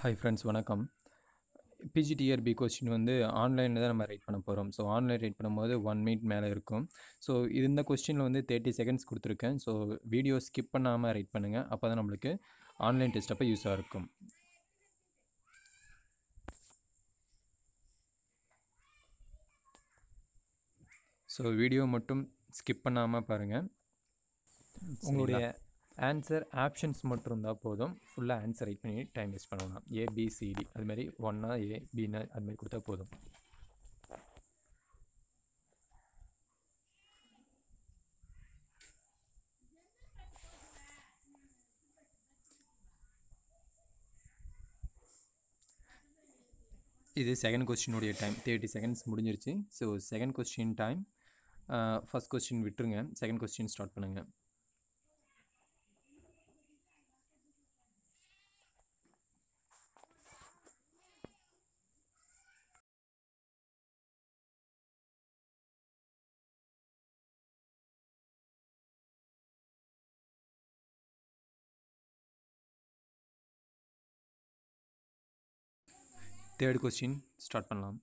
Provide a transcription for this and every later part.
Hi friends வணக்கம் PGTRB question வந்து ஆன்லைனில் தான் நம்ம ரைட் பண்ண போகிறோம் ஸோ ஆன்லைன் ரைட் பண்ணும்போது ஒன் மினிட் மேலே இருக்கும் ஸோ இந்த கொஸ்டினில் வந்து தேர்ட்டி செகண்ட்ஸ் கொடுத்துருக்கேன் ஸோ வீடியோ ஸ்கிப் பண்ணாமல் ரைட் பண்ணுங்கள் அப்போ தான் நம்மளுக்கு ஆன்லைன் டெஸ்ட் அப்போ யூஸாக இருக்கும் ஸோ வீடியோ மட்டும் ஸ்கிப் பண்ணாமல் பாருங்கள் உங்களுடைய ஆன்சர் ஆப்ஷன்ஸ் மட்டும் இருந்தால் போதும் ஃபுல்லாக ஆன்சர் ரைட் பண்ணி டைம் வேஸ்ட் பண்ண வேணாம் ஏபிசிடி அதுமாரி ஒன்னா ஏ பின்னா அதுமாரி கொடுத்தா போதும் இது செகண்ட் கொஸ்டினுடைய டைம் தேர்ட்டி செகண்ட்ஸ் முடிஞ்சிருச்சு so second question time first question விட்டுருங்க செகண்ட் கொஸ்டின் ஸ்டார்ட் பண்ணுங்கள் தேர்ட் கொஸ்டின் ஸ்டார்ட் பண்ணலாம்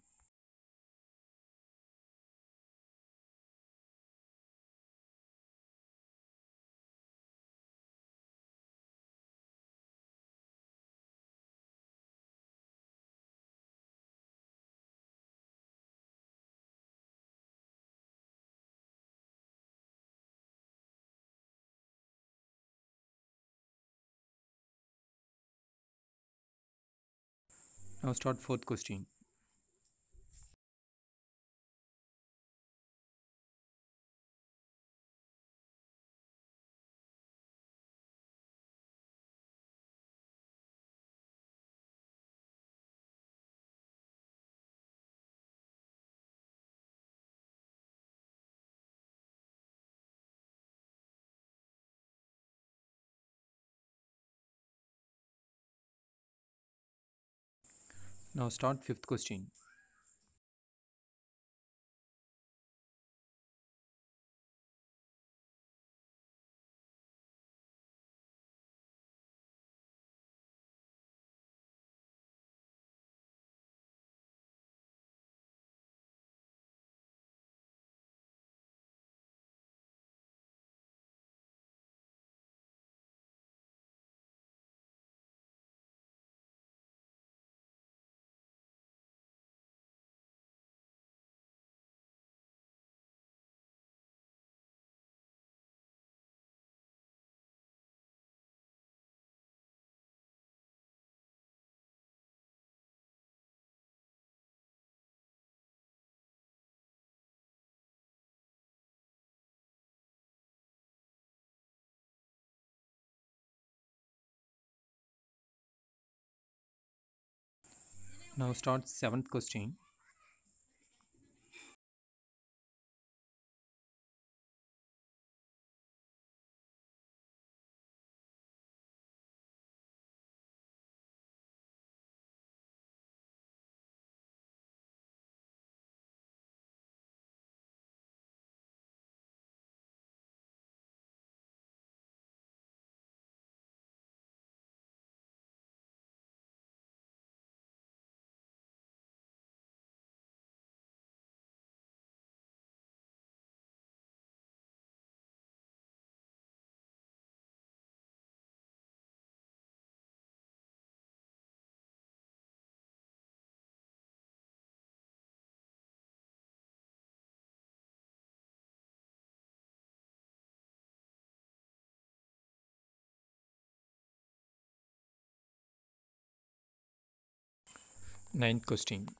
Now start fourth question. Now start fifth question. Now start seventh question. Ninth question.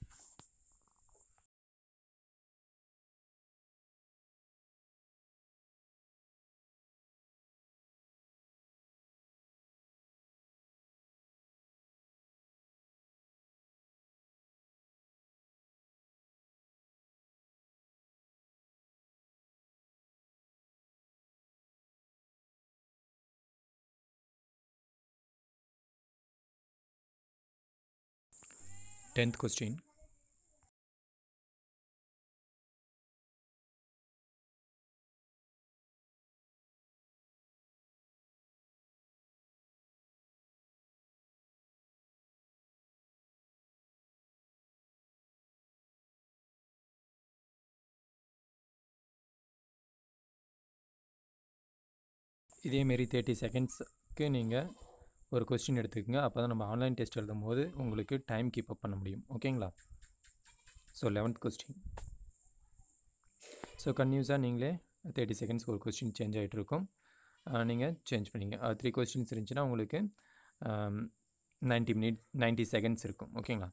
Tenth question. இதேமாரி thirty செகண்ட்ஸ்க்கு நீங்கள் ஒரு question எடுத்துக்கங்க அப்போ தான் நம்ம ஆன்லைன் டெஸ்ட் எழுதும் போது உங்களுக்கு டைம் கீப் அப் பண்ண முடியும் ஓகேங்களா ஸோ லெவன்த் கொஸ்டின் ஸோ கன்யூஸாக நீங்களே தேர்ட்டி செகண்ட்ஸ்க்கு ஒரு கொஸ்டின் சேஞ்ச் ஆகிட்டு இருக்கும் நீங்கள் சேஞ்ச் பண்ணிங்க த்ரீ கொஸ்டின்ஸ் இருந்துச்சுன்னா உங்களுக்கு நைன்ட்டி மினிட் நைன்ட்டி செகண்ட்ஸ் இருக்கும் ஓகேங்களா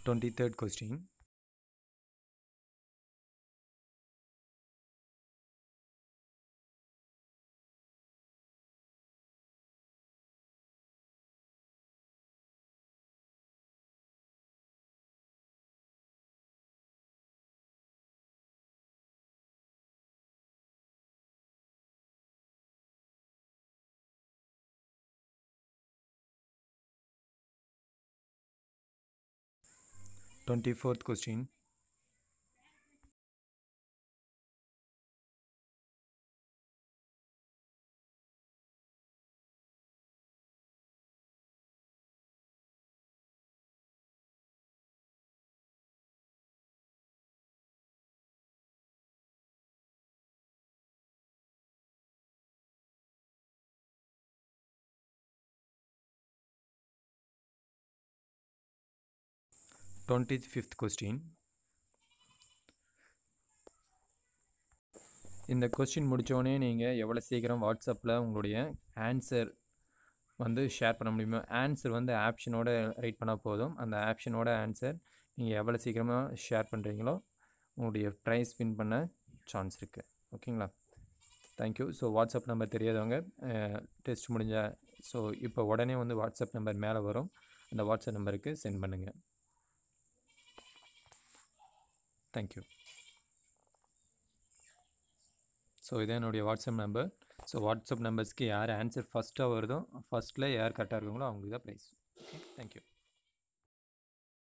twenty third question twenty fourth question twenty fifth question இந்த கொஸ்டின் முடித்தோடனே நீங்கள் எவ்வளோ சீக்கிரம் வாட்ஸ்அப்பில் உங்களுடைய ஆன்சர் வந்து ஷேர் பண்ண முடியுமோ ஆன்சர் வந்து ஆப்ஷனோட ரைட் பண்ணால் போதும் அந்த ஆப்ஷனோட ஆன்சர் நீங்கள் எவ்வளோ சீக்கிரமாக ஷேர் பண்ணுறீங்களோ உங்களுடைய ப்ரைஸ் வின் பண்ண சான்ஸ் இருக்குது ஓகேங்களா தேங்க்யூ ஸோ வாட்ஸ்அப் நம்பர் தெரியாதவங்க டெஸ்ட் முடிஞ்ச ஸோ இப்போ உடனே வந்து வாட்ஸ்அப் நம்பர் மேலே வரும் அந்த வாட்ஸ்அப் நம்பருக்கு சென்ட் பண்ணுங்கள் தேங்க்யூ ஸோ இதான் என்னுடைய வாட்ஸ்அப் நம்பர் ஸோ வாட்ஸ்அப் நம்பர்ஸ்க்கு யார் ஆன்சர் ஃபஸ்ட்டாக வருதோ ஃபஸ்ட்டில் யார் கரெக்டாக இருக்காங்களோ அவங்களுக்கு தான் ப்ரைஸ் ஓகே தேங்க்யூ